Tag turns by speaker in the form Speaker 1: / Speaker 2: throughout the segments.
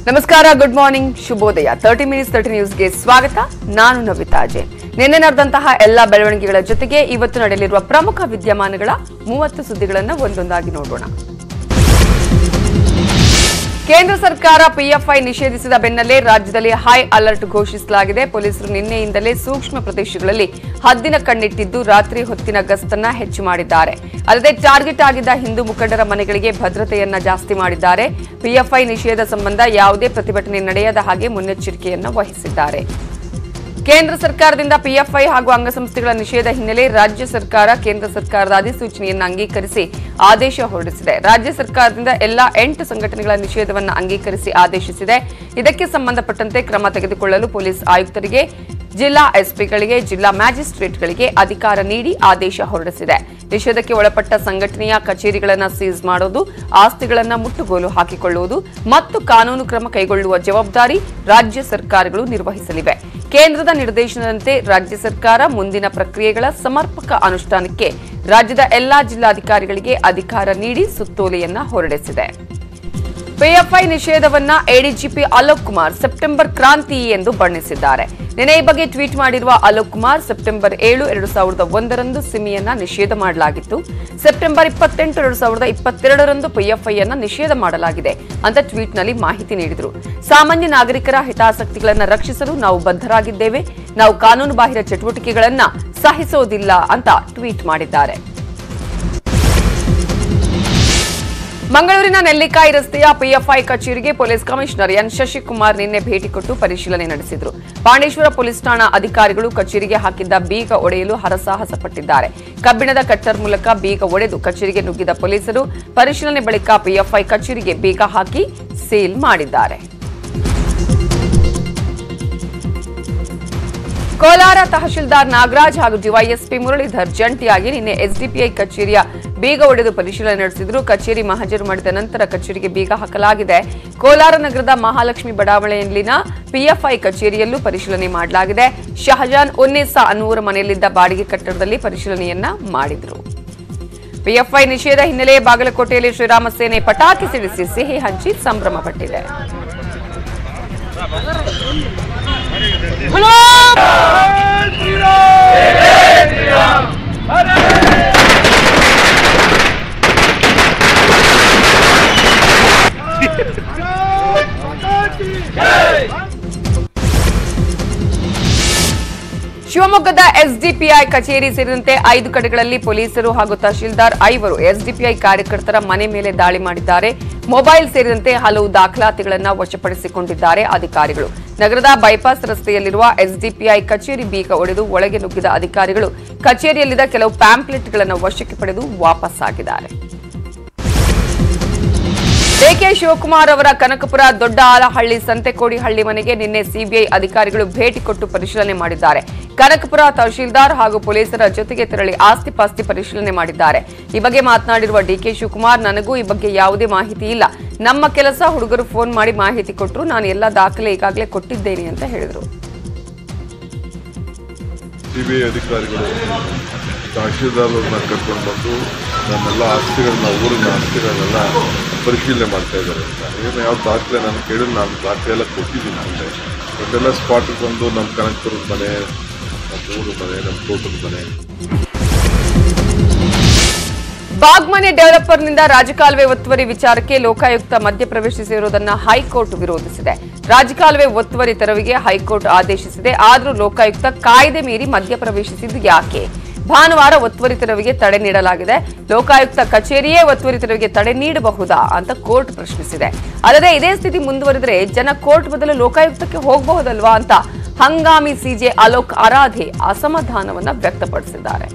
Speaker 1: ನಮಸ್ಕಾರ good morning ಶುಭೋದಯ thirty minutes thirty ನ್ಯೂಸ್ಗೆ ಸ್ವಾಗತ ನಾನು ನವಿತಾ ಅಜಯ್ ನಿನ್ನೆ ನಡೆದಂತಹ ಎಲ್ಲ ಬೆಳವಣಿಗೆಗಳ ಜೊತೆಗೆ ಇವತ್ತು ನಡೆಯಲಿರುವ ಪ್ರಮುಖ ವಿದ್ಯಮಾನಗಳ ಮೂವತ್ತು ಸುದ್ದಿಗಳನ್ನು ಒಂದೊಂದಾಗಿ ನೋಡೋಣ ಕೇಂದ್ರ ಸರ್ಕಾರ ಪಿಎಫ್ಐ ನಿಷೇಧಿಸಿದ ಬೆನ್ನಲ್ಲೇ ರಾಜ್ಯದಲ್ಲಿ ಹೈ ಅಲರ್ಟ್ ಘೋಷಿಸಲಾಗಿದೆ ಪೊಲೀಸರು ನಿನ್ನೆಯಿಂದಲೇ ಸೂಕ್ಷ್ಮ ಪ್ರದೇಶಗಳಲ್ಲಿ ಹದ್ದಿನ ಕಣ್ಣಿಟ್ಟಿದ್ದು ರಾತ್ರಿ ಹೊತ್ತಿನ ಗಸ್ತನ್ನ ಹೆಚ್ಚು ಮಾಡಿದ್ದಾರೆ ಅಲ್ಲದೆ ಟಾರ್ಗೆಟ್ ಆಗಿದ್ದ ಹಿಂದೂ ಮುಖಂಡರ ಮನೆಗಳಿಗೆ ಭದ್ರತೆಯನ್ನ ಜಾಸ್ತಿ ಮಾಡಿದ್ದಾರೆ ಪಿಎಫ್ಐ ನಿಷೇಧ ಸಂಬಂಧ ಯಾವುದೇ ಪ್ರತಿಭಟನೆ ನಡೆಯದ ಹಾಗೆ ಮುನ್ನೆಚ್ಚರಿಕೆಯನ್ನ ವಹಿಸಿದ್ದಾರೆ ಕೇಂದ್ರ ಸರ್ಕಾರದಿಂದ ಪಿಎಫ್ಐ ಹಾಗೂ ಅಂಗಸಂಸ್ಥೆಗಳ ನಿಷೇಧ ಹಿನ್ನೆಲೆ ರಾಜ್ಯ ಸರ್ಕಾರ ಕೇಂದ್ರ ಸರ್ಕಾರದ ಅಧಿಸೂಚನೆಯನ್ನು ಅಂಗೀಕರಿಸಿ ಆದೇಶ ಹೊರಡಿಸಿದೆ ರಾಜ್ಯ ಸರ್ಕಾರದಿಂದ ಎಲ್ಲಾ ಎಂಟು ಸಂಘಟನೆಗಳ ನಿಷೇಧವನ್ನು ಅಂಗೀಕರಿಸಿ ಆದೇಶಿಸಿದೆ ಇದಕ್ಕೆ ಸಂಬಂಧಪಟ್ಟಂತೆ ಕ್ರಮ ತೆಗೆದುಕೊಳ್ಳಲು ಪೊಲೀಸ್ ಆಯುಕ್ತರಿಗೆ ಜಿಲ್ಲಾ ಎಸ್ಪಿಗಳಿಗೆ ಜಿಲ್ಲಾ ಮ್ಯಾಜಿಸ್ಟ್ರೇಟ್ಗಳಿಗೆ ಅಧಿಕಾರ ನೀಡಿ ಆದೇಶ ಹೊರಡಿಸಿದೆ ನಿಷೇಧಕ್ಕೆ ಒಳಪಟ್ಟ ಸಂಘಟನೆಯ ಕಚೇರಿಗಳನ್ನು ಸೀಸ್ ಮಾಡೋದು ಆಸ್ತಿಗಳನ್ನು ಮುಟ್ಟುಗೋಲು ಹಾಕಿಕೊಳ್ಳುವುದು ಮತ್ತು ಕಾನೂನು ಕ್ರಮ ಕೈಗೊಳ್ಳುವ ಜವಾಬ್ದಾರಿ ರಾಜ್ಯ ಸರ್ಕಾರಗಳು ನಿರ್ವಹಿಸಲಿವೆ ಕೇಂದ್ರದ ನಿರ್ದೇಶನದಂತೆ ರಾಜ್ಯ ಸರ್ಕಾರ ಮುಂದಿನ ಪ್ರಕ್ರಿಯೆಗಳ ಸಮರ್ಪಕ ಅನುಷ್ಠಾನಕ್ಕೆ ರಾಜ್ಯದ ಎಲ್ಲಾ ಜಿಲ್ಲಾಧಿಕಾರಿಗಳಿಗೆ ಅಧಿಕಾರ ನೀಡಿ ಸುತ್ತೋಲೆಯನ್ನ ಹೊರಡಿಸಿದೆ ಪಿಎಫ್ಐ ನಿಷೇಧವನ್ನ ಎಡಿಜಿಪಿ ಅಲೋಕ್ ಕುಮಾರ್ ಸೆಪ್ಟೆಂಬರ್ ಕ್ರಾಂತಿ ಎಂದು ಬಣ್ಣಿಸಿದ್ದಾರೆ ನಿನ್ನೆ ಈ ಬಗ್ಗೆ ಟ್ವೀಟ್ ಮಾಡಿರುವ ಅಲೋಕ್ ಕುಮಾರ್ ಸೆಪ್ಟೆಂಬರ್ ಏಳು ಎರಡು ಸಾವಿರದ ಒಂದರಂದು ಸಿಮಿಯನ್ನ ನಿಷೇಧ ಮಾಡಲಾಗಿತ್ತು ಸೆಪ್ಟೆಂಬರ್ ಇಪ್ಪತ್ತೆಂಟು ಎರಡು ಸಾವಿರದ ಇಪ್ಪತ್ತೆರಡರಂದು ಪಿಎಫ್ಐ ಅನ್ನ ನಿಷೇಧ ಮಾಡಲಾಗಿದೆ ಅಂತ ಟ್ವೀಟ್ನಲ್ಲಿ ಮಾಹಿತಿ ನೀಡಿದರು ಸಾಮಾನ್ಯ ನಾಗರಿಕರ ಹಿತಾಸಕ್ತಿಗಳನ್ನು ರಕ್ಷಿಸಲು ನಾವು ಬದ್ಧರಾಗಿದ್ದೇವೆ ನಾವು ಕಾನೂನು ಬಾಹಿರ ಚಟುವಟಿಕೆಗಳನ್ನ ಸಹಿಸೋದಿಲ್ಲ ಅಂತ ಟ್ವೀಟ್ ಮಾಡಿದ್ದಾರೆ ಮಂಗಳೂರಿನ ನೆಲ್ಲಿಕಾಯಿ ರಸ್ತೆಯ ಪಿಎಫ್ಐ ಕಚೇರಿಗೆ ಪೊಲೀಸ್ ಕಮಿಷನರ್ ಎನ್ ಶಶಿಕುಮಾರ್ ನಿನ್ನೆ ಭೇಟಿ ಕೊಟ್ಟು ಪರಿಶೀಲನೆ ನಡೆಸಿದರು ಪಾಂಡೇಶ್ವರ ಪೊಲೀಸ್ ಠಾಣಾ ಅಧಿಕಾರಿಗಳು ಕಚೇರಿಗೆ ಹಾಕಿದ್ದ ಬೀಗ ಒಡೆಯಲು ಹರಸಾಹಸ ಪಟ್ಟಿದ್ದಾರೆ ಕಬ್ಬಿಣದ ಕಟ್ಟರ್ ಮೂಲಕ ಬೀಗ ಒಡೆದು ಕಚೇರಿಗೆ ನುಗ್ಗಿದ ಪೊಲೀಸರು ಪರಿಶೀಲನೆ ಬಳಿಕ ಪಿಎಫ್ಐ ಕಚೇರಿಗೆ ಬೀಗ ಹಾಕಿ ಸೀಲ್ ಮಾಡಿದ್ದಾರೆ ಕೋಲಾರ ತಹಶೀಲ್ದಾರ್ ನಾಗರಾಜ್ ಹಾಗೂ ಡಿವೈಎಸ್ಪಿ ಮುರಳೀಧರ್ ಜಂಟಿಯಾಗಿ ನಿನ್ನೆ ಎಸ್ಡಿಪಿಐ ಕಚೇರಿಯ ಬೀಗ ಒಡೆದು ಪರಿಶೀಲನೆ ನಡೆಸಿದ್ರು ಕಚೇರಿ ಮಹಜರು ಮಾಡಿದ ನಂತರ ಕಚೇರಿಗೆ ಬೀಗ ಹಾಕಲಾಗಿದೆ ಕೋಲಾರ ನಗರದ ಮಹಾಲಕ್ಷ್ಮಿ ಬಡಾವಣೆಯಲ್ಲಿನ ಪಿಎಫ್ಐ ಕಚೇರಿಯಲ್ಲೂ ಪರಿಶೀಲನೆ ಮಾಡಲಾಗಿದೆ ಶಹಜಾನ್ ಉನ್ನೇಸಾ ಅನ್ನುವರ ಮನೆಯಲ್ಲಿದ್ದ ಬಾಡಿಗೆ ಕಟ್ಟಡದಲ್ಲಿ ಪರಿಶೀಲನೆಯನ್ನ ಮಾಡಿದ್ರು ಪಿಎಫ್ಐ ನಿಷೇಧ ಹಿನ್ನೆಲೆ ಬಾಗಲಕೋಟೆಯಲ್ಲಿ ಶ್ರೀರಾಮ ಸೇನೆ ಪಟಾಕಿ ಸಿಡಿಸಿ ಸಿಹಿ ಹಂಚಿ ಸಂಭ್ರಮ ಪಟ್ಟಿದೆ ಶಿವಮೊಗ್ಗದ ಎಸ್ಡಿಪಿಐ ಕಚೇರಿ ಸೇರಿದಂತೆ ಐದು ಕಡೆಗಳಲ್ಲಿ ಪೊಲೀಸರು ಹಾಗೂ ತಹಶೀಲ್ದಾರ್ ಐವರು ಎಸ್ಡಿಪಿಐ ಕಾರ್ಯಕರ್ತರ ಮನೆ ಮೇಲೆ ದಾಳಿ ಮಾಡಿದ್ದಾರೆ ಮೊಬೈಲ್ ಸೇರಿದಂತೆ ಹಲವು ದಾಖಲಾತಿಗಳನ್ನು ವಶಪಡಿಸಿಕೊಂಡಿದ್ದಾರೆ ಅಧಿಕಾರಿಗಳು ನಗರದ ಬೈಪಾಸ್ ರಸ್ತೆಯಲ್ಲಿರುವ ಎಸ್ಡಿಪಿಐ ಕಚೇರಿ ಬೀಗ ಒಡೆದು ಒಳಗೆ ನುಗ್ಗಿದ ಅಧಿಕಾರಿಗಳು ಕಚೇರಿಯಲ್ಲಿದ್ದ ಕೆಲವು ಪ್ಯಾಂಪ್ಲೆಟ್ಗಳನ್ನು ವಶಕ್ಕೆ ಪಡೆದು ವಾಪಸ್ಸಾಗಿದ್ದಾರೆ ಡಿಕೆ ಶಿವಕುಮಾರ್ ಅವರ ಕನಕಪುರ ದೊಡ್ಡ ಆಲಹಳ್ಳಿ ಸಂತೆಕೋಡಿಹಳ್ಳಿ ಮನೆಗೆ ನಿನ್ನೆ ಸಿಬಿಐ ಅಧಿಕಾರಿಗಳು ಭೇಟಿ ಕೊಟ್ಟು ಪರಿಶೀಲನೆ ಮಾಡಿದ್ದಾರೆ ಕನಕಪುರ ತಹಶೀಲ್ದಾರ್ ಹಾಗೂ ಪೊಲೀಸರ ಜೊತೆಗೆ ತೆರಳಿ ಆಸ್ತಿ ಪಾಸ್ತಿ ಪರಿಶೀಲನೆ ಮಾಡಿದ್ದಾರೆ ಈ ಬಗ್ಗೆ ಮಾತನಾಡಿರುವ ಡಿಕೆ ಶಿವಕುಮಾರ್ ನನಗೂ ಈ ಬಗ್ಗೆ ಯಾವುದೇ ಮಾಹಿತಿ ಇಲ್ಲ ನಮ್ಮ ಕೆಲಸ ಹುಡುಗರು ಫೋನ್ ಮಾಡಿ ಮಾಹಿತಿ ಕೊಟ್ಟರು ನಾನು ಎಲ್ಲ ದಾಖಲೆ ಈಗಾಗಲೇ ಕೊಟ್ಟಿದ್ದೇನೆ ಅಂತ ಹೇಳಿದರು
Speaker 2: ಸಿಬಿಐ ಅಧಿಕಾರಿಗಳು ತಹಶೀಲ್ದಾರರನ್ನ ಕರ್ಕೊಂಡು ಬಂದು ನನ್ನೆಲ್ಲ ಆಸ್ತಿಗಳನ್ನ ಊರಿನ ಆಸ್ತಿಗಳನ್ನೆಲ್ಲ ಪರಿಶೀಲನೆ ಮಾಡ್ತಾ ಇದ್ದಾರೆ ಏನು ಯಾವ ದಾಖಲೆ ನಾನು ಕೇಳಿದ್ರೆ ನಾನು ದಾಖಲೆ ಎಲ್ಲ ಕೊಟ್ಟಿದ್ದೀನಿ ಅಲ್ಲೇ ಅದೆಲ್ಲ ಸ್ಪಾಟಿಗೆ ಬಂದು ನಮ್ಮ ಕನಕಪುರದ ಮನೆ ನಮ್ಮ ಊರ ಮನೆ ನಮ್ಮ ತೋಟದ ಮನೆ
Speaker 1: ಬಾಗ್ಮನೆ ಡೆವಲಪರ್ನಿಂದ ರಾಜಕಾಲುವೆ ಒತ್ತುವರಿ ವಿಚಾರಕ್ಕೆ ಲೋಕಾಯುಕ್ತ ಮಧ್ಯಪ್ರವೇಶಿಸಿರುವುದನ್ನ ಹೈಕೋರ್ಟ್ ವಿರೋಧಿಸಿದೆ ರಾಜಕಾಲುವೆ ಒತ್ತುವರಿ ತೆರವಿಗೆ ಹೈಕೋರ್ಟ್ ಆದೇಶಿಸಿದೆ ಆದರೂ ಲೋಕಾಯುಕ್ತ ಕಾಯ್ದೆ ಮೀರಿ ಮಧ್ಯಪ್ರವೇಶಿಸಿದ್ದು ಯಾಕೆ ಭಾನುವಾರ ಒತ್ತುವರಿ ತೆರವಿಗೆ ತಡೆ ನೀಡಲಾಗಿದೆ ಲೋಕಾಯುಕ್ತ ಕಚೇರಿಯೇ ಒತ್ತುವರಿ ತೆರವಿಗೆ ತಡೆ ನೀಡಬಹುದಾ ಅಂತ ಕೋರ್ಟ್ ಪ್ರಶ್ನಿಸಿದೆ ಅಲ್ಲದೆ ಇದೇ ಸ್ಥಿತಿ ಮುಂದುವರಿದರೆ ಜನ ಕೋರ್ಟ್ ಬದಲು ಲೋಕಾಯುಕ್ತಕ್ಕೆ ಹೋಗಬಹುದಲ್ವಾ ಅಂತ ಹಂಗಾಮಿ ಸಿಜೆ ಅಲೋಕ್ ಆರಾಧೆ ಅಸಮಾಧಾನವನ್ನ ವ್ಯಕ್ತಪಡಿಸಿದ್ದಾರೆ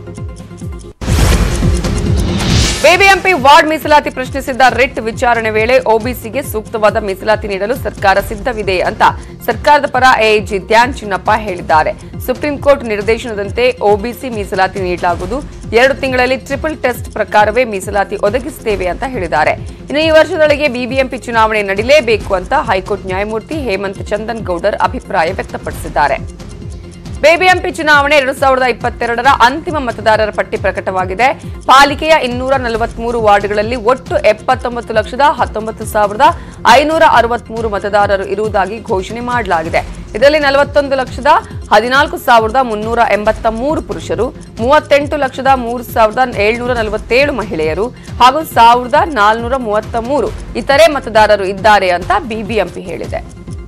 Speaker 1: ಬಿಬಿಎಂಪಿ ವಾರ್ಡ್ ಮೀಸಲಾತಿ ಪ್ರಶ್ನಿಸಿದ್ದ ರಿಟ್ ವಿಚಾರಣೆ ವೇಳೆ ಒಬಿಸಿಗೆ ಸೂಕ್ತವಾದ ಮೀಸಲಾತಿ ನೀಡಲು ಸರ್ಕಾರ ಸಿದ್ಧವಿದೆ ಅಂತ ಸರ್ಕಾರದ ಪರ ಎಐಜಿ ಧ್ಯಾನ್ ಚಿನ್ನಪ್ಪ ಹೇಳಿದ್ದಾರೆ ಸುಪ್ರೀಂ ಕೋರ್ಟ್ ನಿರ್ದೇಶನದಂತೆ ಒಬಿಸಿ ಮೀಸಲಾತಿ ನೀಡಲಾಗುವುದು ಎರಡು ತಿಂಗಳಲ್ಲಿ ಟ್ರಿಪಲ್ ಟೆಸ್ಟ್ ಪ್ರಕಾರವೇ ಮೀಸಲಾತಿ ಒದಗಿಸುತ್ತೇವೆ ಅಂತ ಹೇಳಿದ್ದಾರೆ ಇನ್ನು ಈ ವರ್ಷದೊಳಗೆ ಬಿಬಿಎಂಪಿ ಚುನಾವಣೆ ನಡೀಲೇಬೇಕು ಅಂತ ಹೈಕೋರ್ಟ್ ನ್ಯಾಯಮೂರ್ತಿ ಹೇಮಂತ್ ಚಂದನ್ ಗೌಡರ್ ಅಭಿಪ್ರಾಯ ವ್ಯಕ್ತಪಡಿಸಿದ್ದಾರೆ ಬಿಬಿಎಂಪಿ ಚುನಾವಣೆ ಎರಡು ಸಾವಿರದ ಇಪ್ಪತ್ತೆರಡರ ಅಂತಿಮ ಮತದಾರರ ಪಟ್ಟಿ ಪ್ರಕಟವಾಗಿದೆ ಪಾಲಿಕೆಯ ಇನ್ನೂರ ನಲವತ್ಮೂರು ವಾರ್ಡ್ಗಳಲ್ಲಿ ಒಟ್ಟು ಎಪ್ಪತ್ತೊಂಬತ್ತು ಲಕ್ಷದ ಹತ್ತೊಂಬತ್ತು ಸಾವಿರದ ಐನೂರ ಅರವತ್ಮೂರು ಮತದಾರರು ಇರುವುದಾಗಿ ಘೋಷಣೆ ಮಾಡಲಾಗಿದೆ ಇದರಲ್ಲಿ ನಲವತ್ತೊಂದು ಲಕ್ಷದ ಹದಿನಾಲ್ಕು ಸಾವಿರದ ಮುನ್ನೂರ ಎಂಬತ್ತ ಮೂರು ಪುರುಷರು ಮೂವತ್ತೆಂಟು ಲಕ್ಷದ ಮೂರು ಸಾವಿರದ ಏಳ್ನೂರ ನಲವತ್ತೇಳು ಮಹಿಳೆಯರು ಹಾಗೂ ಸಾವಿರದ ನಾಲ್ನೂರ ಮೂವತ್ತ ಮೂರು ಇತರೆ ಮತದಾರರು ಇದ್ದಾರೆ ಅಂತ ಬಿಬಿಎಂಪಿ ಹೇಳಿದೆ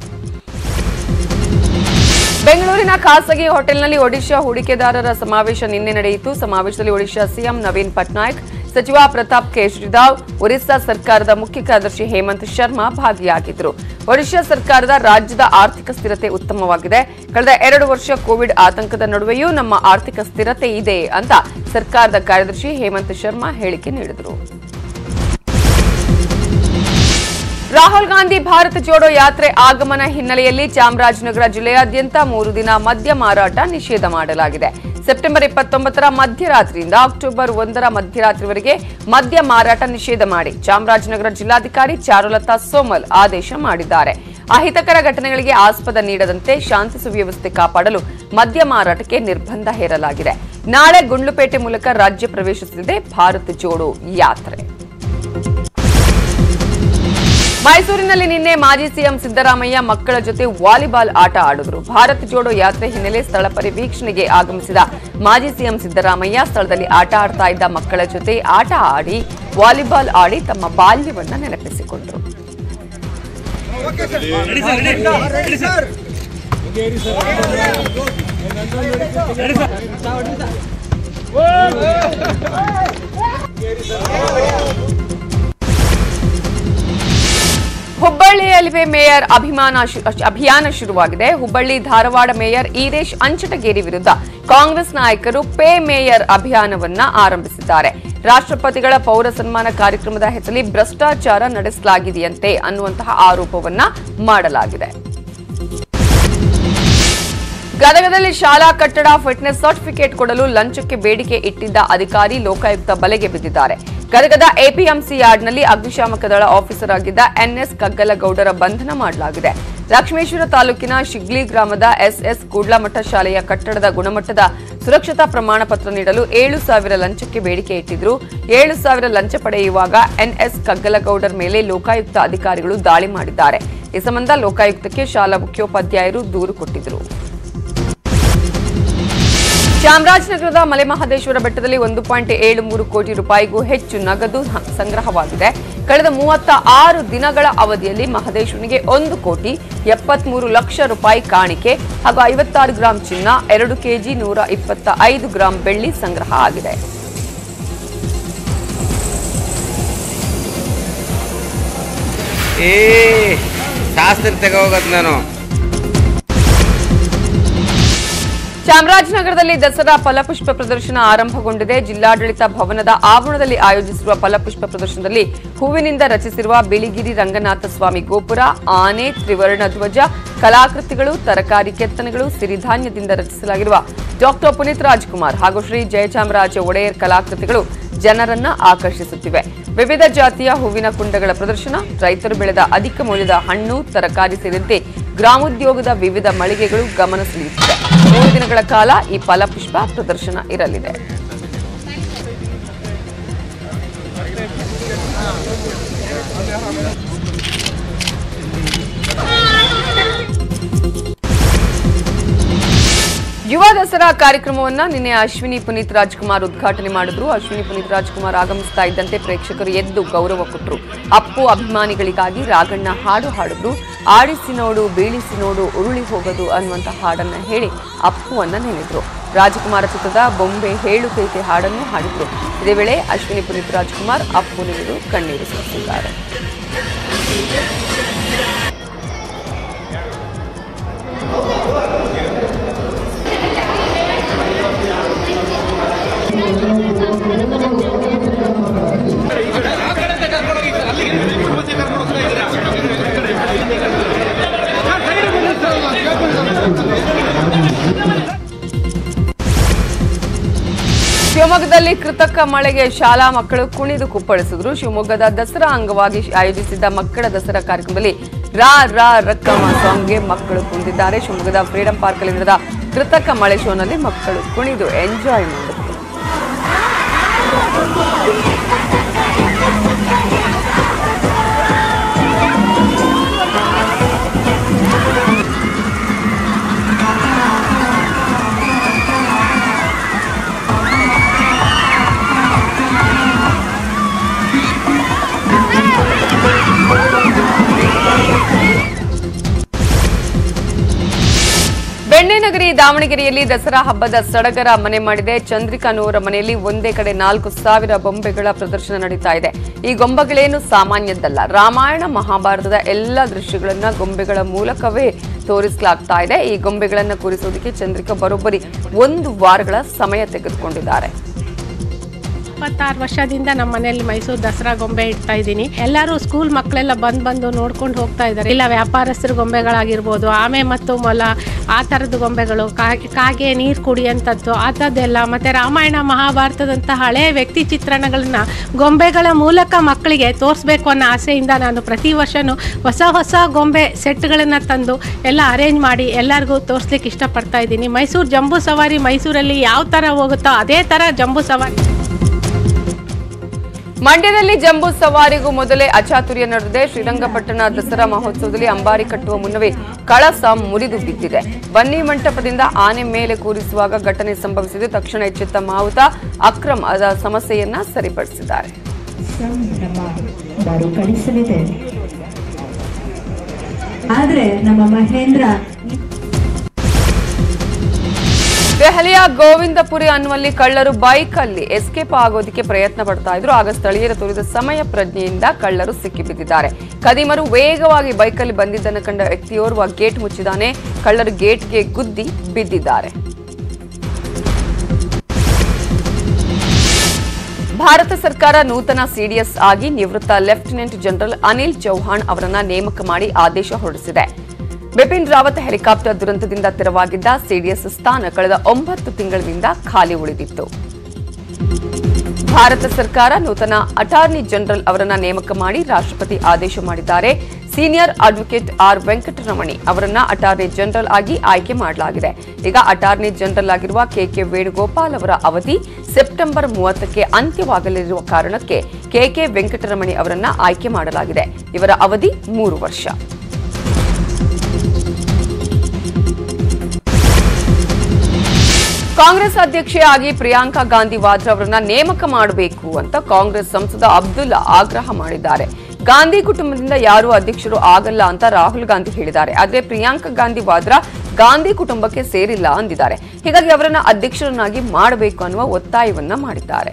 Speaker 1: ಬೆಂಗಳೂರಿನ ಖಾಸಗಿ ಹೋಟೆಲ್ನಲ್ಲಿ ಒಡಿಶಾ ಹೂಡಿಕೆದಾರರ ಸಮಾವೇಶ ನಿನ್ನೆ ನಡೆಯಿತು ಸಮಾವೇಶದಲ್ಲಿ ಒಡಿಶಾ ಸಿಎಂ ನವೀನ್ ಪಟ್ನಾಯಕ್ ಸಚಿವ ಪ್ರತಾಪ್ ಕೇಜ್ರಿವಾಲ್ ಒರಿಸ್ಸಾ ಸರ್ಕಾರದ ಮುಖ್ಯ ಕಾರ್ಯದರ್ಶಿ ಹೇಮಂತ್ ಶರ್ಮಾ ಭಾಗಿಯಾಗಿದ್ದರು ಒಡಿಶಾ ಸರ್ಕಾರದ ರಾಜ್ಯದ ಆರ್ಥಿಕ ಸ್ಥಿರತೆ ಉತ್ತಮವಾಗಿದೆ ಕಳೆದ ಎರಡು ವರ್ಷ ಕೋವಿಡ್ ಆತಂಕದ ನಡುವೆಯೂ ನಮ್ಮ ಆರ್ಥಿಕ ಸ್ಥಿರತೆ ಇದೆ ಅಂತ ಸರ್ಕಾರದ ಕಾರ್ಯದರ್ಶಿ ಹೇಮಂತ್ ಶರ್ಮಾ ಹೇಳಿಕೆ ನೀಡಿದರು ರಾಹುಲ್ ಗಾಂಧಿ ಭಾರತ ಜೋಡೋ ಯಾತ್ರೆ ಆಗಮನ ಹಿನ್ನೆಲೆಯಲ್ಲಿ ಚಾಮರಾಜನಗರ ಜಿಲ್ಲೆಯಾದ್ಯಂತ ಮೂರು ದಿನ ಮದ್ಯ ಮಾರಾಟ ನಿಷೇಧ ಮಾಡಲಾಗಿದೆ ಸೆಪ್ಟೆಂಬರ್ ಇಪ್ಪತ್ತೊಂಬತ್ತರ ಮಧ್ಯರಾತ್ರಿಯಿಂದ ಅಕ್ಟೋಬರ್ ಒಂದರ ಮಧ್ಯರಾತ್ರಿವರೆಗೆ ಮದ್ಯ ಮಾರಾಟ ನಿಷೇಧ ಮಾಡಿ ಚಾಮರಾಜನಗರ ಜಿಲ್ಲಾಧಿಕಾರಿ ಚಾರುಲತಾ ಸೋಮಲ್ ಆದೇಶ ಮಾಡಿದ್ದಾರೆ ಅಹಿತಕರ ಘಟನೆಗಳಿಗೆ ಆಸ್ಪದ ನೀಡದಂತೆ ಶಾಂತಿ ಸುವ್ಯವಸ್ಥೆ ಕಾಪಾಡಲು ಮದ್ಯ ಮಾರಾಟಕ್ಕೆ ನಿರ್ಬಂಧ ಹೇರಲಾಗಿದೆ ನಾಳೆ ಗುಂಡ್ಲುಪೇಟೆ ಮೂಲಕ ರಾಜ್ಯ ಪ್ರವೇಶಿಸಲಿದೆ ಭಾರತ್ ಜೋಡೋ ಯಾತ್ರೆ ಮೈಸೂರಿನಲ್ಲಿ ನಿನ್ನೆ ಮಾಜಿ ಸಿಎಂ ಸಿದ್ದರಾಮಯ್ಯ ಮಕ್ಕಳ ಜೊತೆ ವಾಲಿಬಾಲ್ ಆಟ ಆಡಿದರು ಭಾರತ್ ಜೋಡೋ ಯಾತ್ರೆ ಹಿನ್ನೆಲೆ ಸ್ಥಳ ಪರಿವೀಕ್ಷಣೆಗೆ ಆಗಮಿಸಿದ ಮಾಜಿ ಸಿಎಂ ಸಿದ್ದರಾಮಯ್ಯ ಸ್ಥಳದಲ್ಲಿ ಆಟ ಆಡ್ತಾ ಇದ್ದ ಮಕ್ಕಳ ಜೊತೆ ಆಟ ಆಡಿ ವಾಲಿಬಾಲ್ ಆಡಿ ತಮ್ಮ ಬಾಲ್ಯವನ್ನ ನೆನಪಿಸಿಕೊಂಡರು ಹುಬ್ಬಳ್ಳಿಯಲ್ಲಿ ಮೇಯರ್ ಅಭಿಮಾನ ಶು- ಅಭಿಯಾನ ಶುರುವಾಗಿದೆ ಹುಬ್ಬಳ್ಳಿ ಧಾರವಾಡ ಮೇಯರ್ ಈರೇಶ್ ಅಂಚಟಗೇರಿ ವಿರುದ್ಧ ಕಾಂಗ್ರೆಸ್ ನಾಯಕರು ಪೇ ಮೇಯರ್ ಅಭಿಯಾನವನ್ನ ಆರಂಭಿಸಿದ್ದಾರೆ ರಾಷ್ಟ್ರಪತಿಗಳ ಪೌರ ಸನ್ಮಾನ ಕಾರ್ಯಕ್ರಮದ ಹೆಸರಲ್ಲಿ ಭ್ರಷ್ಟಾಚಾರ ನಡೆಸಲಾಗಿದೆಯಂತೆ ಅನ್ನುವಂತಹ ಆರೋಪವನ್ನ ಮಾಡಲಾಗಿದೆ ಗದಗದಲ್ಲಿ ಶಾಲಾ ಕಟ್ಟಡ ಫಿಟ್ನೆಸ್ ಸರ್ಟಿಫಿಕೇಟ್ ಕೊಡಲು ಲಂಚಕ್ಕೆ ಬೇಡಿಕೆ ಇಟ್ಟಿದ್ದ ಅಧಿಕಾರಿ ಲೋಕಾಯುಕ್ತ ಬಲೆಗೆ ಬಿದ್ದಿದ್ದಾರೆ ಗದಗದ ಎಪಿಎಂಸಿ ಯಾರ್ಡ್ನಲ್ಲಿ ಅಗ್ನಿಶಾಮಕ ದಳ ಆಫೀಸರ್ ಆಗಿದ್ದ ಎನ್ಎಸ್ ಕಗ್ಗಲಗೌಡರ ಬಂಧನ ಮಾಡಲಾಗಿದೆ ಲಕ್ಷ್ಮೇಶ್ವರ ತಾಲೂಕಿನ ಶಿಗ್ಲಿ ಗ್ರಾಮದ ಎಸ್ಎಸ್ ಕೂಡ್ಲಮಠ ಶಾಲೆಯ ಕಟ್ಟಡದ ಗುಣಮಟ್ಟದ ಸುರಕ್ಷತಾ ಪ್ರಮಾಣ ಪತ್ರ ನೀಡಲು ಏಳು ಸಾವಿರ ಲಂಚಕ್ಕೆ ಬೇಡಿಕೆ ಇಟ್ಟಿದ್ರು ಏಳು ಸಾವಿರ ಲಂಚ ಪಡೆಯುವಾಗ ಎನ್ಎಸ್ ಕಗ್ಗಲಗೌಡರ್ ಮೇಲೆ ಲೋಕಾಯುಕ್ತ ಅಧಿಕಾರಿಗಳು ದಾಳಿ ಮಾಡಿದ್ದಾರೆ ಈ ಸಂಬಂಧ ಲೋಕಾಯುಕ್ತಕ್ಕೆ ಶಾಲಾ ಮುಖ್ಯೋಪಾಧ್ಯಾಯರು ದೂರು ಕೊಟ್ಟಿದ್ರು ಚಾಮರಾಜನಗರದ ಮಲೆಮಹದೇಶ್ವರ ಬೆಟ್ಟದಲ್ಲಿ ಒಂದು ಪಾಯಿಂಟ್ ಏಳು ಮೂರು ಕೋಟಿ ರೂಪಾಯಿಗೂ ಹೆಚ್ಚು ನಗದು ಹ- ಸಂಗ್ರಹವಾಗಿದೆ ಕಳೆದ ಮೂವತ್ತ ಆರು ದಿನಗಳ ಅವಧಿಯಲ್ಲಿ ಮಹದೇಶ್ವರನಿಗೆ ಒಂದು ಕೋಟಿ ಎಪ್ಪತ್ಮೂರು ಲಕ್ಷ ರೂಪಾಯಿ ಕಾಣಿಕೆ ಹಾಗೂ ಐವತ್ತಾರು ಗ್ರಾಂ ಚಿನ್ನ ಎರಡು ಕೆಜಿ ನೂರ ಇಪ್ಪತ್ತ ಐದು ಗ್ರಾಂ ಬೆಳ್ಳಿ ಸಂಗ್ರಹ ಆಗಿದೆ
Speaker 3: ಏ ಶಾಸ್ತ್ರ ತಗೋಗತ್ ನಾನು
Speaker 1: ಚಾಮರಾಜನಗರದಲ್ಲಿ ದಸರಾ ಫಲಪುಷ್ಪ ಪ್ರದರ್ಶನ ಆರಂಭಗೊಂಡಿದೆ ಜಿಲ್ಲಾಡಳಿತ ಭವನದ ಆವರಣದಲ್ಲಿ ಆಯೋಜಿಸಿರುವ ಫಲಪುಷ್ಪ ಪ್ರದರ್ಶನದಲ್ಲಿ ಹೂವಿನಿಂದ ರಚಿಸಿರುವ ಬಿಳಿಗಿರಿ ರಂಗನಾಥ ಸ್ವಾಮಿ ಗೋಪುರ ಆನೆ ತ್ರಿವರ್ಣ ಧ್ವಜ ಕಲಾಕೃತಿಗಳು ತರಕಾರಿ ಕೆತ್ತನೆಗಳು ಸಿರಿಧಾನ್ಯದಿಂದ ರಚಿಸಲಾಗಿರುವ ಡಾಕ್ಟರ್ ಪುನೀತ್ ರಾಜ್ಕುಮಾರ್ ಹಾಗೂ ಶ್ರೀ ಜಯಚಾಮರಾಜ ಒಡೆಯರ್ ಕಲಾಕೃತಿಗಳು ಜನರನ್ನ ಆಕರ್ಷಿಸುತ್ತಿವೆ ವಿವಿಧ ಜಾತಿಯ ಹೂವಿನ ಕುಂಡಗಳ ಪ್ರದರ್ಶನ ರೈತರು ಬೆಳೆದ ಅಧಿಕ ಮೌಲ್ಯದ ಹಣ್ಣು ತರಕಾರಿ ಸೇರಿದಂತೆ ಗ್ರಾಮೋದ್ಯೋಗದ ವಿವಿಧ ಮಳಿಗೆಗಳು ಗಮನ ಸೆಳೆಯುತ್ತಿವೆ ಮೂರು ದಿನಗಳ ಕಾಲ ಈ ಫಲಪುಷ್ಪ ಪ್ರದರ್ಶನ ಇರಲಿದೆ ಯುವ ದಸರಾ ಕಾರ್ಯಕ್ರಮವನ್ನ ನಿನ್ನೆ ಅಶ್ವಿನಿ ಪುನೀತ್ ರಾಜ್ಕುಮಾರ್ ಉದ್ಘಾಟನೆ ಮಾಡಿದ್ರು ಅಶ್ವಿನಿ ಪುನೀತ್ ರಾಜ್ಕುಮಾರ್ ಆಗಮಿಸ್ತಾ ಇದ್ದಂತೆ ಪ್ರೇಕ್ಷಕರು ಎದ್ದು ಗೌರವ ಕೊಟ್ಟರು ಅಪ್ಪು ಅಭಿಮಾನಿಗಳಿಗಾಗಿ ರಾಗಣ್ಣ ಹಾಡು ಹಾಡಿದ್ರು ಆಡಿಸಿ ನೋಡು ಬೀಳಿಸಿ ನೋಡು ಉರುಳಿ ಹೋಗದು ಅನ್ನುವಂತ ಹಾಡನ್ನ ಹೇಳಿ ಅಪ್ಪುವನ್ನ ನೆನೆದ್ರು ರಾಜಕುಮಾರ ಚಿತ್ರದ ಬೊಂಬೆ ಹೇಳುತ್ತೈತೆ ಹಾಡನ್ನು ಹಾಡಿದ್ರು ಇದೇ ವೇಳೆ ಅಶ್ವಿನಿ ಪುನೀತ್ ರಾಜ್ಕುಮಾರ್ ಅಪ್ಪು ನೆನೆದು ಕಣ್ಣೀರು ಸುರಿಸಿದ್ದಾರೆ ಶಿವಮೊಗ್ಗದಲ್ಲಿ ಕೃತಕ ಮಳೆಗೆ ಶಾಲಾ ಮಕ್ಕಳು ಕುಣಿದು ಕುಪ್ಪಳಿಸಿದ್ರು ಶಿವಮೊಗ್ಗದ ದಸರಾ ಅಂಗವಾಗಿ ಆಯೋಜಿಸಿದ್ದ ಮಕ್ಕಳ ದಸರಾ ಕಾರ್ಯಕ್ರಮದಲ್ಲಿ ರಾ ರಾ ರಕ್ಕಮ್ಮ ಸಾಂಗ್ಗೆ ಮಕ್ಕಳು ಕುಣಿದಿದ್ದಾರೆ ಶಿವಮೊಗ್ಗದ ಫ್ರೀಡಂ ಪಾರ್ಕ್ನಲ್ಲಿ ನಡೆದ ಕೃತಕ ಮಳೆ ಶೋನಲ್ಲಿ ಮಕ್ಕಳು ಕುಣಿದು ಎಂಜಾಯ್ ಮಾಡಿದ್ರು ಬೆಣ್ಣೆನಗರಿ ದಾವಣಗೆರೆಯಲ್ಲಿ ದಸರಾ ಹಬ್ಬದ ಸಡಗರ ಮನೆ ಮಾಡಿದೆ ಚಂದ್ರಿಕಾನೂರ ಮನೆಯಲ್ಲಿ ಒಂದೇ ಕಡೆ ನಾಲ್ಕು ಸಾವಿರ ಬೊಂಬೆಗಳ ಪ್ರದರ್ಶನ ನಡೀತಾ ಇದೆ ಈ ಗೊಂಬೆಗಳೇನು ಸಾಮಾನ್ಯದ್ದಲ್ಲ ರಾಮಾಯಣ ಮಹಾಭಾರತದ ಎಲ್ಲ ದೃಶ್ಯಗಳನ್ನ ಗೊಂಬೆಗಳ ಮೂಲಕವೇ ತೋರಿಸಲಾಗ್ತಾ ಇದೆ ಈ ಗೊಂಬೆಗಳನ್ನ ಕೂರಿಸೋದಕ್ಕೆ ಚಂದ್ರಿಕಾ ಬರೋಬ್ಬರಿ ಒಂದು ವಾರಗಳ ಸಮಯ ತೆಗೆದುಕೊಂಡಿದ್ದಾರೆ
Speaker 4: ಇಪ್ಪತ್ತಾರು ವರ್ಷದಿಂದ ನಮ್ಮ ಮನೆಯಲ್ಲಿ ಮೈಸೂರು ದಸರಾ ಗೊಂಬೆ ಇಡ್ತಾ ಇದ್ದೀನಿ ಎಲ್ಲರೂ ಸ್ಕೂಲ್ ಮಕ್ಕಳೆಲ್ಲ ಬಂದು ಬಂದು ನೋಡ್ಕೊಂಡು ಹೋಗ್ತಾ ಇದ್ದಾರೆ ಇಲ್ಲ ವ್ಯಾಪಾರಸ್ಥರ ಗೊಂಬೆಗಳಾಗಿರ್ಬೋದು ಆಮೆ ಮತ್ತು ಮೊಲ ಆ ಥರದ ಗೊಂಬೆಗಳು ಕಾಗೆ ಕಾಗೆ ನೀರು ಕುಡಿಯಂಥದ್ದು ಆ ಥದ್ದೆಲ್ಲ ಮತ್ತು ರಾಮಾಯಣ ಮಹಾಭಾರತದಂಥ ಹಳೆಯ ವ್ಯಕ್ತಿ ಚಿತ್ರಣಗಳನ್ನ ಗೊಂಬೆಗಳ ಮೂಲಕ ಮಕ್ಕಳಿಗೆ ತೋರಿಸ್ಬೇಕು ಅನ್ನೋ ಆಸೆಯಿಂದ ನಾನು ಪ್ರತಿ ವರ್ಷವೂ ಹೊಸ ಹೊಸ ಗೊಂಬೆ ಸೆಟ್ಗಳನ್ನು ತಂದು ಎಲ್ಲ ಅರೇಂಜ್ ಮಾಡಿ ಎಲ್ಲರಿಗೂ ತೋರಿಸ್ಲಿಕ್ಕೆ ಇಷ್ಟಪಡ್ತಾ ಇದ್ದೀನಿ ಮೈಸೂರು ಜಂಬೂ ಸವಾರಿ ಮೈಸೂರಲ್ಲಿ ಯಾವ ಥರ ಹೋಗುತ್ತೋ ಅದೇ ಥರ ಜಂಬೂ ಸವಾರಿ
Speaker 1: ಮಂಡ್ಯದಲ್ಲಿ ಜಂಬೂ ಸವಾರಿಗೂ ಮೊದಲೇ ಅಚಾತುರ್ಯ ನಡೆದಿದೆ ಶ್ರೀರಂಗಪಟ್ಟಣ ದಸರಾ ಮಹೋತ್ಸವದಲ್ಲಿ ಅಂಬಾರಿ ಕಟ್ಟುವ ಮುನ್ನವೇ ಕಳಸ ಮುರಿದು ಬಿದ್ದಿದೆ ಬನ್ನಿ ಮಂಟಪದಿಂದ ಆನೆ ಮೇಲೆ ಕೂರಿಸುವಾಗ ಘಟನೆ ಸಂಭವಿಸಿದೆ ತಕ್ಷಣ ಎಚ್ಚೆತ್ತ ಮಾವುತ ಅಕ್ರಮ್ ಅದ ಸಮಸ್ಯೆಯನ್ನ ಸರಿಪಡಿಸಿದ್ದಾರೆ
Speaker 5: ಸಂಭ್ರಮ ಮರುಕಳಿಸಲಿದೆ ಆದ್ರೆ ನಮ್ಮ ಮಹೇಂದ್ರ
Speaker 1: ದೆಹಲಿಯ ಗೋವಿಂದಪುರಿ ಅನ್ನುವಲ್ಲಿ ಕಳ್ಳರು ಬೈಕ್ ಅಲ್ಲಿ ಎಸ್ಕೇಪ್ ಆಗೋದಕ್ಕೆ ಪ್ರಯತ್ನ ಪಡ್ತಾ ಇದ್ರು ಆಗ ಸ್ಥಳೀಯರ ತೋರಿದ ಸಮಯ ಪ್ರಜ್ಞೆಯಿಂದ ಕಳ್ಳರು ಸಿಕ್ಕಿಬಿದ್ದಿದ್ದಾರೆ ಕದಿಮರು ವೇಗವಾಗಿ ಬೈಕಲ್ಲಿ ಬಂದಿದ್ದನ್ನು ಕಂಡ ವ್ಯಕ್ತಿಯೋರ್ವ ಗೇಟ್ ಮುಚ್ಚಿದಾನೆ ಕಳ್ಳರು ಗೇಟ್ಗೆ ಗುದ್ದಿ ಬಿದ್ದಿದ್ದಾರೆ ಭಾರತ ಸರ್ಕಾರ ನೂತನ ಸಿಡಿಎಸ್ ಆಗಿ ನಿವೃತ್ತ ಲೆಫ್ಟಿನೆಂಟ್ ಜನರಲ್ ಅನಿಲ್ ಚೌಹಾಣ್ ಅವರನ್ನ ನೇಮಕ ಮಾಡಿ ಆದೇಶ ಹೊರಡಿಸಿದೆ ಬಿಪಿನ್ ರಾವತ್ ಹೆಲಿಕಾಪ್ಟರ್ ದುರಂತದಿಂದ ತೆರವಾಗಿದ್ದ ಸಿಡಿಎಸ್ ಸ್ಥಾನ ಕಳೆದ ಒಂಬತ್ತು ತಿಂಗಳಿನಿಂದ ಖಾಲಿ ಉಳಿದಿತ್ತು ಭಾರತ ಸರ್ಕಾರ ನೂತನ ಅಟಾರ್ನಿ ಜನರಲ್ ಅವರನ್ನ ನೇಮಕ ಮಾಡಿ ರಾಷ್ಟ್ರಪತಿ ಆದೇಶ ಮಾಡಿದ್ದಾರೆ ಸೀನಿಯರ್ ಅಡ್ವೊಕೇಟ್ ಆರ್ ವೆಂಕಟರಮಣಿ ಅವರನ್ನ ಅಟಾರ್ನಿ ಜನರಲ್ ಆಗಿ ಆಯ್ಕೆ ಮಾಡಲಾಗಿದೆ ಈಗ ಅಟಾರ್ನಿ ಜನರಲ್ ಆಗಿರುವ ಕೆಕೆ ವೇಣುಗೋಪಾಲ್ ಅವರ ಅವಧಿ ಸೆಪ್ಟೆಂಬರ್ ಮೂವತ್ತಕ್ಕೆ ಅಂತ್ಯವಾಗಲಿರುವ ಕಾರಣಕ್ಕೆ ಕೆಕೆ ವೆಂಕಟರಮಣಿ ಅವರನ್ನ ಆಯ್ಕೆ ಮಾಡಲಾಗಿದೆ ಇವರ ಅವಧಿ ಮೂರು ವರ್ಷ ಕಾಂಗ್ರೆಸ್ ಅಧ್ಯಕ್ಷೆಯಾಗಿ ಪ್ರಿಯಾಂಕಾ ಗಾಂಧಿ ವಾದ್ರಾ ಅವರನ್ನ ನೇಮಕ ಮಾಡಬೇಕು ಅಂತ ಕಾಂಗ್ರೆಸ್ ಸಂಸದ ಅಬ್ದುಲ್ಲಾ ಆಗ್ರಹ ಮಾಡಿದ್ದಾರೆ ಗಾಂಧಿ ಕುಟುಂಬದಿಂದ ಯಾರೂ ಅಧ್ಯಕ್ಷರು ಆಗಲ್ಲ ಅಂತ ರಾಹುಲ್ ಗಾಂಧಿ ಹೇಳಿದ್ದಾರೆ ಆದ್ರೆ ಪ್ರಿಯಾಂಕಾ ಗಾಂಧಿ ವಾದ್ರಾ ಗಾಂಧಿ ಕುಟುಂಬಕ್ಕೆ ಸೇರಿಲ್ಲ ಅಂದಿದ್ದಾರೆ ಹೀಗಾಗಿ ಅವರನ್ನ ಅಧ್ಯಕ್ಷರನ್ನಾಗಿ ಮಾಡಬೇಕು ಅನ್ನುವ ಒತ್ತಾಯವನ್ನ ಮಾಡಿದ್ದಾರೆ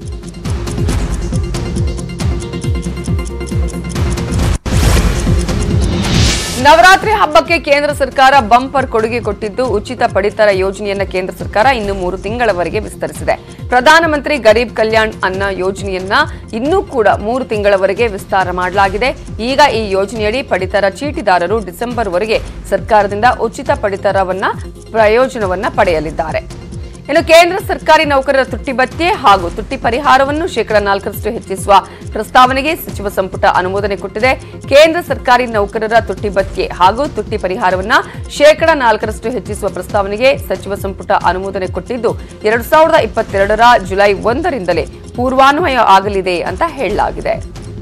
Speaker 1: ನವರಾತ್ರಿ ಹಬ್ಬಕ್ಕೆ ಕೇಂದ್ರ ಸರ್ಕಾರ ಬಂಪರ್ ಕೊಡುಗೆ ಕೊಟ್ಟಿದ್ದು ಉಚಿತ ಪಡಿತರ ಯೋಜನೆಯನ್ನ ಕೇಂದ್ರ ಸರ್ಕಾರ ಇನ್ನು ಮೂರು ತಿಂಗಳವರೆಗೆ ವಿಸ್ತರಿಸಿದೆ ಪ್ರಧಾನಮಂತ್ರಿ ಗರೀಬ್ ಕಲ್ಯಾಣ್ ಅನ್ನ ಯೋಜನೆಯನ್ನ ಇನ್ನೂ ಕೂಡ ಮೂರು ತಿಂಗಳವರೆಗೆ ವಿಸ್ತಾರ ಮಾಡಲಾಗಿದೆ ಈಗ ಈ ಯೋಜನೆಯಡಿ ಪಡಿತರ ಚೀಟಿದಾರರು ಡಿಸೆಂಬರ್ವರೆಗೆ ಸರ್ಕಾರದಿಂದ ಉಚಿತ ಪಡಿತರವನ್ನ ಪ್ರಯೋಜನವನ್ನ ಪಡೆಯಲಿದ್ದಾರೆ ಇನ್ನು ಕೇಂದ್ರ ಸರ್ಕಾರಿ ನೌಕರರ ತುಟ್ಟಿ ಭತ್ಯೆ ಹಾಗೂ ತುಟ್ಟಿ ಪರಿಹಾರವನ್ನು ಶೇಕಡಾ ನಾಲ್ಕರಷ್ಟು ಹೆಚ್ಚಿಸುವ ಪ್ರಸ್ತಾವನೆಗೆ ಸಚಿವ ಸಂಪುಟ ಅನುಮೋದನೆ ಕೊಟ್ಟಿದೆ ಕೇಂದ್ರ ಸರ್ಕಾರಿ ನೌಕರರ ತುಟ್ಟಿ ಭತ್ಯೆ ಹಾಗೂ ತುಟ್ಟಿ ಪರಿಹಾರವನ್ನ ಶೇಕಡಾ ನಾಲ್ಕರಷ್ಟು ಹೆಚ್ಚಿಸುವ ಪ್ರಸ್ತಾವನೆಗೆ ಸಚಿವ ಸಂಪುಟ ಅನುಮೋದನೆ ಕೊಟ್ಟಿದ್ದು ಎರಡು ಸಾವಿರದ ಇಪ್ಪತ್ತೆರಡರ ಜುಲೈ ಒಂದರಿಂದಲೇ ಪೂರ್ವಾನ್ವಯ ಆಗಲಿದೆ ಅಂತ ಹೇಳಲಾಗಿದೆ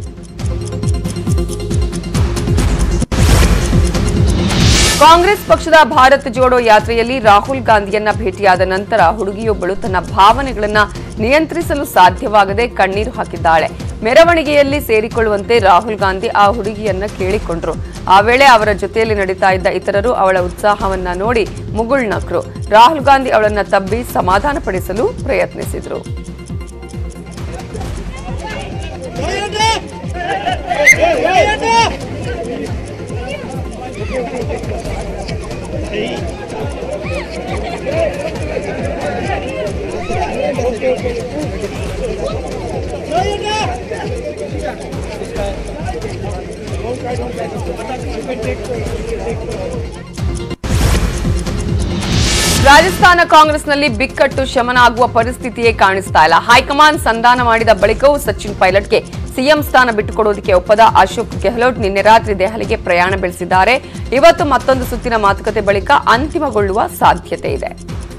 Speaker 1: ಕಾಂಗ್ರೆಸ್ ಪಕ್ಷದ ಭಾರತ್ ಜೋಡೋ ಯಾತ್ರೆಯಲ್ಲಿ ರಾಹುಲ್ ಗಾಂಧಿಯನ್ನ ಭೇಟಿಯಾದ ನಂತರ ಹುಡುಗಿಯೊಬ್ಬಳು ತನ್ನ ಭಾವನೆಗಳನ್ನ ನಿಯಂತ್ರಿಸಲು ಸಾಧ್ಯವಾಗದೆ ಕಣ್ಣೀರು ಹಾಕಿದ್ದಾಳೆ ಮೆರವಣಿಗೆಯಲ್ಲಿ ಸೇರಿಕೊಳ್ಳುವಂತೆ ರಾಹುಲ್ ಗಾಂಧಿ ಆ ಹುಡುಗಿಯನ್ನ ಕೇಳಿಕೊಂಡ್ರು ಆ ವೇಳೆ ಅವರ ಜೊತೆಯಲ್ಲಿ ನಡೀತಾ ಇದ್ದ ಇತರರು ಅವಳ ಉತ್ಸಾಹವನ್ನ ನೋಡಿ ಮುಗುಳ್ನಕ್ರು ರಾಹುಲ್ ಗಾಂಧಿ ಅವಳನ್ನ ತಬ್ಬಿ ಸಮಾಧಾನಪಡಿಸಲು ಪ್ರಯತ್ನಿಸಿದ್ರು ರಾಜಸ್ಥಾನ ಕಾಂಗ್ರೆಸ್ನಲ್ಲಿ ಬಿಕ್ಕಟ್ಟು ಶಮನ ಆಗುವ ಪರಿಸ್ಥಿತಿಯೇ ಕಾಣಿಸ್ತಾ ಇಲ್ಲ ಹೈಕಮಾಂಡ್ ಸಂಧಾನ ಮಾಡಿದ ಬಳಿಕವೂ ಸಚಿನ್ ಪೈಲಟ್ಗೆ ಸಿಎಂ ಸ್ಥಾನ ಬಿಟ್ಟುಕೊಡುವುದಕ್ಕೆ ಒಪ್ಪದ ಅಶೋಕ್ ಗೆಹ್ಲೋಟ್ ನಿನ್ನೆ ರಾತ್ರಿ ದೆಹಲಿಗೆ ಪ್ರಯಾಣ ಬೆಳೆಸಿದ್ದಾರೆ ಇವತ್ತು ಮತ್ತೊಂದು ಸುತ್ತಿನ ಮಾತುಕತೆ ಬಳಿಕ ಅಂತಿಮಗೊಳ್ಳುವ ಸಾಧ್ಯತೆ ಇದೆ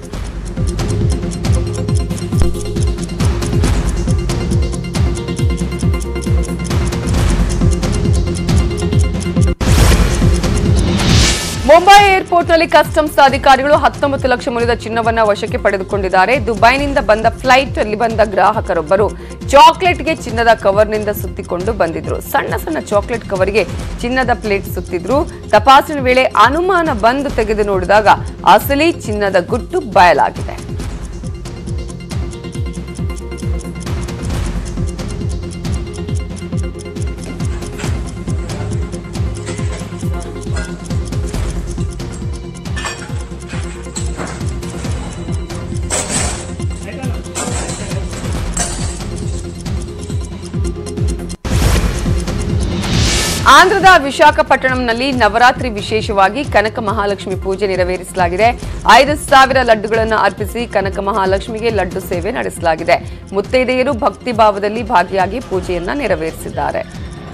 Speaker 1: ಮುಂಬೈ ಏರ್ಪೋರ್ಟ್ನಲ್ಲಿ ಕಸ್ಟಮ್ಸ್ ಅಧಿಕಾರಿಗಳು ಹತ್ತೊಂಬತ್ತು ಲಕ್ಷ ಮೌಲ್ಯದ ಚಿನ್ನವನ್ನ ವಶಕ್ಕೆ ಪಡೆದುಕೊಂಡಿದ್ದಾರೆ ದುಬೈನಿಂದ ಬಂದ ಫ್ಲೈಟ್ ಅಲ್ಲಿ ಬಂದ ಗ್ರಾಹಕರೊಬ್ಬರು ಚಾಕ್ಲೇಟ್ಗೆ ಚಿನ್ನದ ಕವರ್ನಿಂದ ಸುತ್ತಿಕೊಂಡು ಬಂದಿದ್ರು ಸಣ್ಣ ಸಣ್ಣ ಚಾಕ್ಲೇಟ್ ಕವರ್ಗೆ ಚಿನ್ನದ ಪ್ಲೇಟ್ ಸುತ್ತಿದ್ರು ತಪಾಸಣೆ ವೇಳೆ ಅನುಮಾನ ಬಂದು ತೆಗೆದು ನೋಡಿದಾಗ ಅಸಲಿ ಚಿನ್ನದ ಗುಟ್ಟು ಬಯಲಾಗಿದೆ ಆಂಧ್ರದ ವಿಶಾಖಪಟ್ಟಣಂನಲ್ಲಿ ನವರಾತ್ರಿ ವಿಶೇಷವಾಗಿ ಕನಕ ಮಹಾಲಕ್ಷ್ಮಿ ಪೂಜೆ ನೆರವೇರಿಸಲಾಗಿದೆ ಐದು ಸಾವಿರ ಲಡ್ಡುಗಳನ್ನು ಅರ್ಪಿಸಿ ಕನಕ ಮಹಾಲಕ್ಷ್ಮಿಗೆ ಲಡ್ಡು ಸೇವೆ ನಡೆಸಲಾಗಿದೆ ಮುತ್ತೈದೆಯರು ಭಕ್ತಿ ಭಾವದಲ್ಲಿ ಭಾಗಿಯಾಗಿ ಪೂಜೆಯನ್ನ ನೆರವೇರಿಸಿದ್ದಾರೆ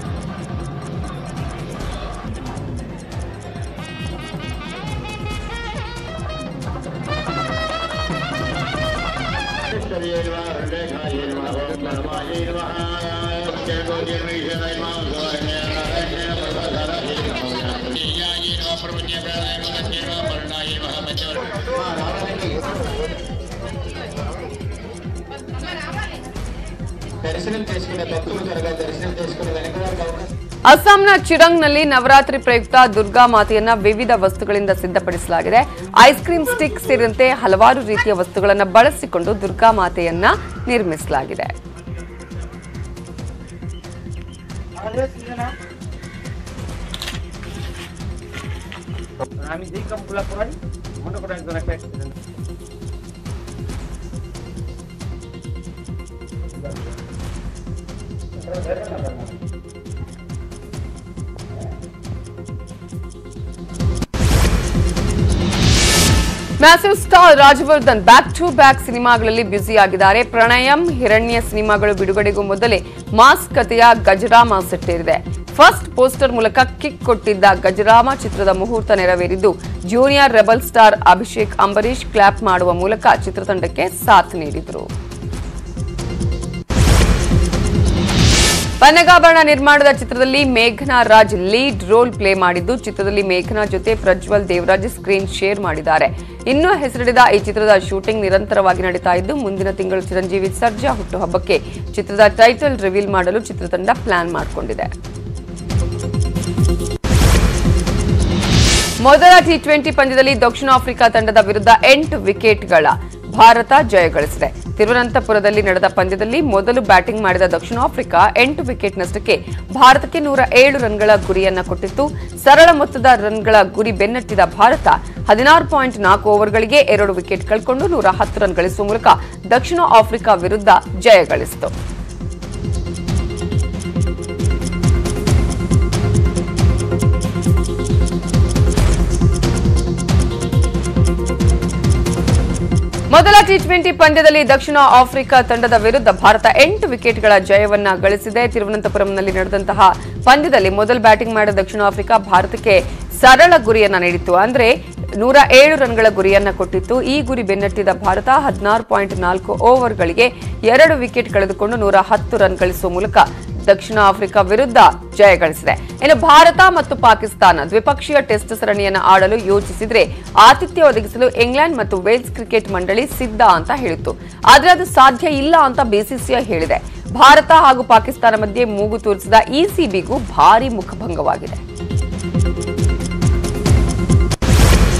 Speaker 6: దర్శనం చేసుకునే భక్తులు త్వరగా దర్శనం చేసుకునే వెనకవారికి అవకాశం
Speaker 1: ಅಸ್ಸಾಂನ ಚಿರಂಗ್ನಲ್ಲಿ ನವರಾತ್ರಿ ಪ್ರಯುಕ್ತ ದುರ್ಗಾ ಮಾತೆಯನ್ನ ವಿವಿಧ ವಸ್ತುಗಳಿಂದ ಸಿದ್ಧಪಡಿಸಲಾಗಿದೆ ಐಸ್ ಕ್ರೀಮ್ ಸ್ಟಿಕ್ ಸೇರಿದಂತೆ ಹಲವಾರು ರೀತಿಯ ವಸ್ತುಗಳನ್ನು ಬಳಸಿಕೊಂಡು ದುರ್ಗಾ ಮಾತೆಯನ್ನ ನಿರ್ಮಿಸಲಾಗಿದೆ
Speaker 3: আমি যেই কামগুলো করাই মনে করেন একজন একটা accident
Speaker 1: massive star Rajavardhan back to back ಸಿನಿಮಾಗಳಲ್ಲಿ ಬ್ಯುಸಿ ಆಗಿದ್ದಾರೆ ಪ್ರಣಯಂ ಹಿರಣ್ಯ ಸಿನಿಮಾಗಳು ಬಿಡುಗಡೆಗೂ ಮೊದಲೇ ಮಾಸ್ ಕಥೆಯ ಗಜರಾಮ ಸೆಟ್ಟೇರಿದೆ ಫಸ್ಟ್ ಪೋಸ್ಟರ್ ಮೂಲಕ ಕಿಕ್ ಕೊಟ್ಟಿದ್ದ ಗಜರಾಮ ಚಿತ್ರದ ಮುಹೂರ್ತ ನೆರವೇರಿದ್ದು junior rebel star Abhishek Ambareesh clap ಮಾಡುವ ಮೂಲಕ ಚಿತ್ರತಂಡಕ್ಕೆ ಸಾಥ್ ನೀಡಿದರು ಪನ್ನಗಾಭರಣ ನಿರ್ಮಾಣದ ಚಿತ್ರದಲ್ಲಿ ಮೇಘನಾ ರಾಜ್ ಲೀಡ್ ರೋಲ್ ಪ್ಲೇ ಮಾಡಿದ್ದು ಚಿತ್ರದಲ್ಲಿ ಮೇಘನಾ ಜೊತೆ ಪ್ರಜ್ವಲ್ ದೇವರಾಜ್ ಸ್ಕ್ರೀನ್ ಶೇರ್ ಮಾಡಿದ್ದಾರೆ ಇನ್ನೂ ಹೆಸರಿಡಿದ ಈ ಚಿತ್ರದ ಶೂಟಿಂಗ್ ನಿರಂತರವಾಗಿ ನಡೀತಾ ಇದ್ದು ಮುಂದಿನ ತಿಂಗಳು ಚಿರಂಜೀವಿ ಸರ್ಜಾ ಹುಟ್ಟುಹಬ್ಬಕ್ಕೆ ಚಿತ್ರದ ಟೈಟಲ್ ರಿವೀಲ್ ಮಾಡಲು ಚಿತ್ರತಂಡ ಪ್ಲಾನ್ ಮಾಡಿಕೊಂಡಿದೆ ಮೊದಲ ಟಿ ಟ್ವೆಂಟಿ ಪಂದ್ಯದಲ್ಲಿ ದಕ್ಷಿಣ ಆಫ್ರಿಕಾ ತಂಡದ ವಿರುದ್ಧ ಎಂಟು ವಿಕೆಟ್ಗಳ ಭಾರತ ಜಯ ಗಳಿಸಿದೆ ತಿರುವನಂತಪುರದಲ್ಲಿ ನಡೆದ ಪಂದ್ಯದಲ್ಲಿ ಮೊದಲು ಬ್ಯಾಟಿಂಗ್ ಮಾಡಿದ ದಕ್ಷಿಣ ಆಫ್ರಿಕಾ ಎಂಟು ವಿಕೆಟ್ ನಷ್ಟಕ್ಕೆ ಭಾರತಕ್ಕೆ ನೂರ ಏಳು ರನ್ಗಳ ಗುರಿಯನ್ನ ಕೊಟ್ಟಿತ್ತು ಸರಳ ಮೊತ್ತದ ರನ್ಗಳ ಗುರಿ ಬೆನ್ನಟ್ಟಿದ ಭಾರತ ಹದಿನಾರು ಪಾಯಿಂಟ್ ನಾಲ್ಕು ಓವರ್ಗಳಿಗೆ ಎರಡು ವಿಕೆಟ್ ಕಳ್ಕೊಂಡು ನೂರ ಹತ್ತು ರನ್ ಗಳಿಸುವ ಮೂಲಕ ದಕ್ಷಿಣ ಆಫ್ರಿಕಾ ವಿರುದ್ಧ ಜಯ ಗಳಿಸಿತು ಮೊದಲ ಟಿ ಟ್ವೆಂಟಿ ಪಂದ್ಯದಲ್ಲಿ ದಕ್ಷಿಣ ಆಫ್ರಿಕಾ ತಂಡದ ವಿರುದ್ಧ ಭಾರತ ಎಂಟು ವಿಕೆಟ್ಗಳ ಜಯವನ್ನ ಗಳಿಸಿದೆ ತಿರುವನಂತಪುರಂನಲ್ಲಿ ನಡೆದಂತಹ ಪಂದ್ಯದಲ್ಲಿ ಮೊದಲು ಬ್ಯಾಟಿಂಗ್ ಮಾಡಿದ ದಕ್ಷಿಣ ಆಫ್ರಿಕಾ ಭಾರತಕ್ಕೆ ಸರಳ ಗುರಿಯನ್ನ ನೀಡಿತ್ತು ಅಂದ್ರೆ ನೂರ ಏಳು ರನ್ಗಳ ಗುರಿಯನ್ನ ಕೊಟ್ಟಿತ್ತು ಈ ಗುರಿ ಬೆನ್ನಟ್ಟಿದ ಭಾರತ ಹದಿನಾರು ಪಾಯಿಂಟ್ ನಾಲ್ಕು ಓವರ್ಗಳಿಗೆ ಎರಡು ವಿಕೆಟ್ ಕಳೆದುಕೊಂಡು ನೂರ ಹತ್ತು ರನ್ ಗಳಿಸುವ ಮೂಲಕ ದಕ್ಷಿಣ ಆಫ್ರಿಕಾ ವಿರುದ್ಧ ಜಯ ಗಳಿಸಿದೆ ಇನ್ನು ಭಾರತ ಮತ್ತು ಪಾಕಿಸ್ತಾನ ದ್ವಿಪಕ್ಷೀಯ ಟೆಸ್ಟ್ ಸರಣಿಯನ್ನು ಆಡಲು ಯೋಚಿಸಿದ್ರೆ ಆತಿಥ್ಯ ಒದಗಿಸಲು ಇಂಗ್ಲೆಂಡ್ ಮತ್ತು ವೇಲ್ಸ್ ಕ್ರಿಕೆಟ್ ಮಂಡಳಿ ಸಿದ್ಧ ಅಂತ ಹೇಳಿತ್ತು ಆದ್ರೆ ಅದು ಸಾಧ್ಯ ಇಲ್ಲ ಅಂತ ಬಿಸಿಸಿಐ ಹೇಳಿದೆ ಭಾರತ ಹಾಗೂ ಪಾಕಿಸ್ತಾನ ಮಧ್ಯೆ ಮೂಗು ತೂರಿಸಿದ ಇಸಿಬಿಗೂ ಭಾರಿ ಮುಖಭಂಗವಾಗಿದೆ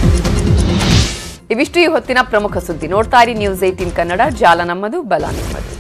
Speaker 1: ಇವಿಷ್ಟು ಈ ಹೊತ್ತಿನ ಪ್ರಮುಖ ಸುದ್ದಿ ನೋಡ್ತಾ ಇರಿ ನ್ಯೂಸ್ ಏಟೀನ್ ಕನ್ನಡ ಜಾಲ ನಮ್ಮದು ಬಲ ನಿಮ್ಮದು